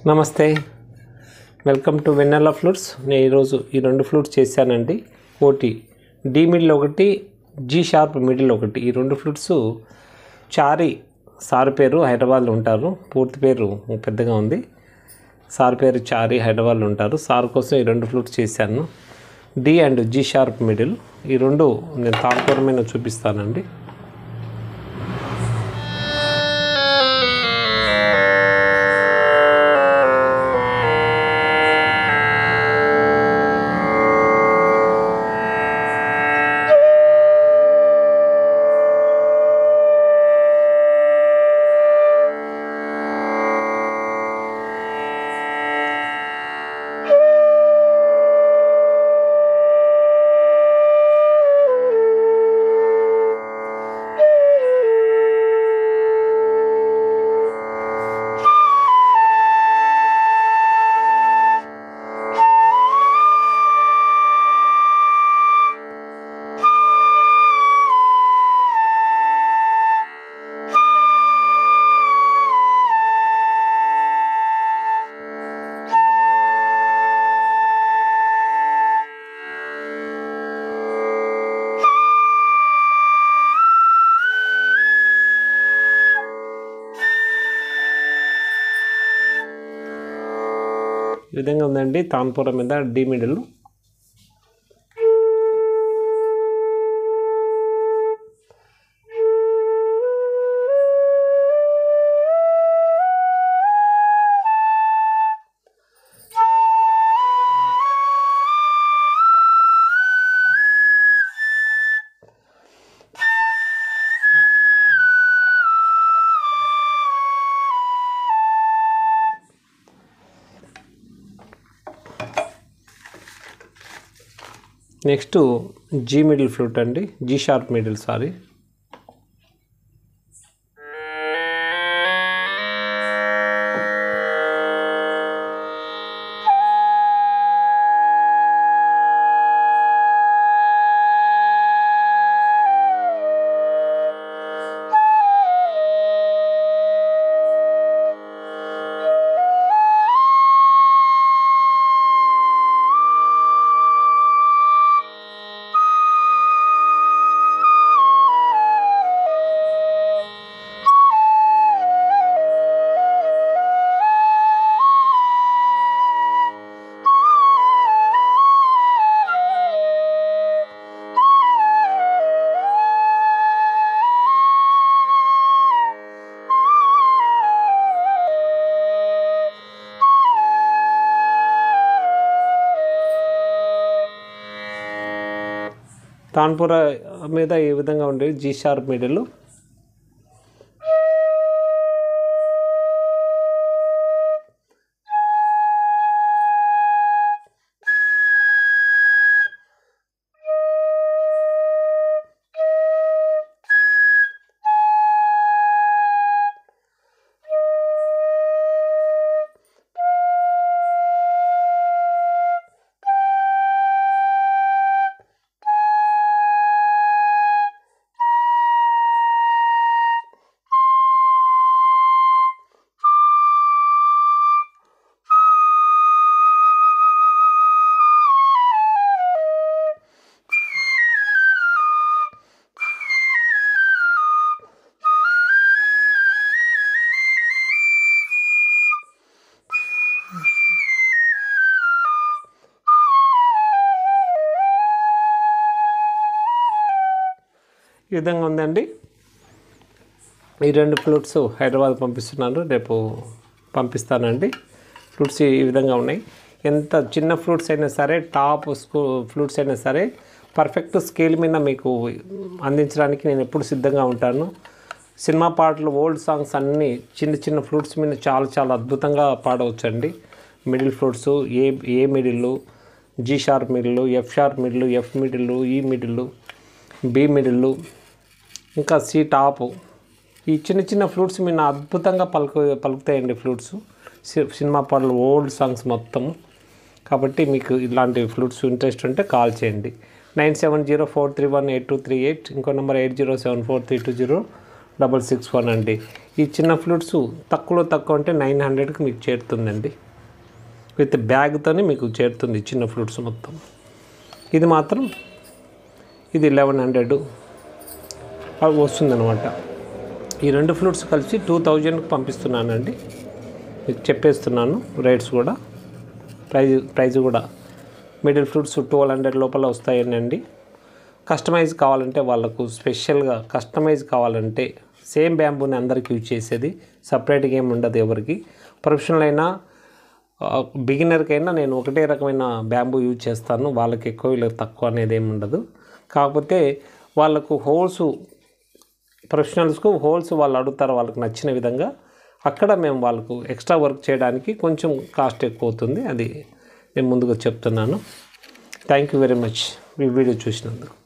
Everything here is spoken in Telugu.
నమస్తే వెల్కమ్ టు వెన్నెల ఫ్లూట్స్ నేను ఈరోజు ఈ రెండు ఫ్లూట్స్ చేశానండి ఒకటి డి మిడిల్ ఒకటి జీ షార్ప్ మిడిల్ ఒకటి ఈ రెండు ఫ్లూట్స్ చారి సార్ పేరు హైదరాబాద్లో ఉంటారు పూర్తి పేరు పెద్దగా ఉంది సార్ పేరు చారి హైదరాబాద్లో ఉంటారు సార్ కోసం ఈ రెండు ఫ్లూట్స్ చేశాను D and G sharp middle ఈ రెండు నేను తాత్పరమైన చూపిస్తానండి ఈ విధంగా ఉందండి తాన్పురం మీద D middle next G middle flute అండి G sharp middle sorry tanpura మీద ఏ విధంగా ఉండేది జీ షార్ప్ మిడిల్ ఈ విధంగా ఉందండి ఈ రెండు ఫ్లూట్స్ హైదరాబాద్ పంపిస్తున్నాను రేపు పంపిస్తానండి ఫ్లూట్స్ ఈ విధంగా ఉన్నాయి ఎంత చిన్న ఫ్లూట్స్ అయినా సరే టాప్ స్కూ ఫ్లూట్స్ అయినా సరే పర్ఫెక్ట్ స్కేల్ మీద మీకు అందించడానికి నేను ఎప్పుడు సిద్ధంగా ఉంటాను సినిమా పాటలు ఓల్డ్ సాంగ్స్ అన్నీ చిన్న చిన్న ఫ్లూట్స్ మీద చాలా చాలా అద్భుతంగా పాడవచ్చండి middle flutes A A middle G sharp middle F sharp middle F middle E middle B middle ఇంకా సి టాప్ ఈ చిన్న చిన్న ఫ్లూట్స్ మీద అద్భుతంగా పలుకు పలుకుతాయండి ఫ్లూట్స్ సి- సినిమా పాటలు ఓల్డ్ సాంగ్స్ మొత్తం కాబట్టి మీకు ఇలాంటి ఫ్లూట్స్ ఇంట్రెస్ట్ ఉంటే కాల్ చేయండి nine seven zero four three one eight two three eight ఇంకో number eight zero seven four three two zero double six one అండి ఈ చిన్న ఫ్లూట్స్ తక్కువలో తక్కువ అంటే నైన్ హండ్రెడ్కి మీకు చేరుతుందండి విత్ బ్యాగ్తోనే మీకు చేరుతుంది చిన్న ఫ్లూట్స్ మొత్తం ఇది మాత్రం ఇది లెవెన్ హండ్రెడ్ వస్తుందన్నమాట ఈ రెండు ఫ్లూట్స్ కలిసి టూ థౌజండ్కి పంపిస్తున్నానండి మీకు చెప్పేస్తున్నాను రేట్స్ కూడా ప్రైజ్ ప్రైజ్ కూడా మిడిల్ ఫ్రూట్స్ ట్వెల్వ్ హండ్రెడ్ లోపల వస్తాయండి కస్టమైజ్ కావాలంటే వాళ్ళకు స్పెషల్గా కస్టమైజ్ కావాలంటే సేమ్ బ్యాంబూని అందరికి యూజ్ చేసేది సపరేట్గా ఏమి ఉండదు ఎవరికి ప్రొఫెషనల్ అయినా బిగినర్కైనా నేను ఒకటే రకమైన బ్యాంబూ యూజ్ చేస్తాను వాళ్ళకి ఎక్కువ వీళ్ళకి తక్కువ అనేది ఏమి ఉండదు కాకపోతే వాళ్ళకు హోల్స్ ప్రొఫెషనల్స్కు హోల్స్ వాళ్ళు అడుగుతారు వాళ్ళకి నచ్చిన విధంగా అక్కడ మేము వాళ్ళకు ఎక్స్ట్రా వర్క్ చేయడానికి కొంచెం కాస్ట్ ఎక్కువ అవుతుంది అది నేను ముందుగా చెప్తున్నాను థ్యాంక్ యూ వెరీ మచ్ ఈ వీడియో చూసినందుకు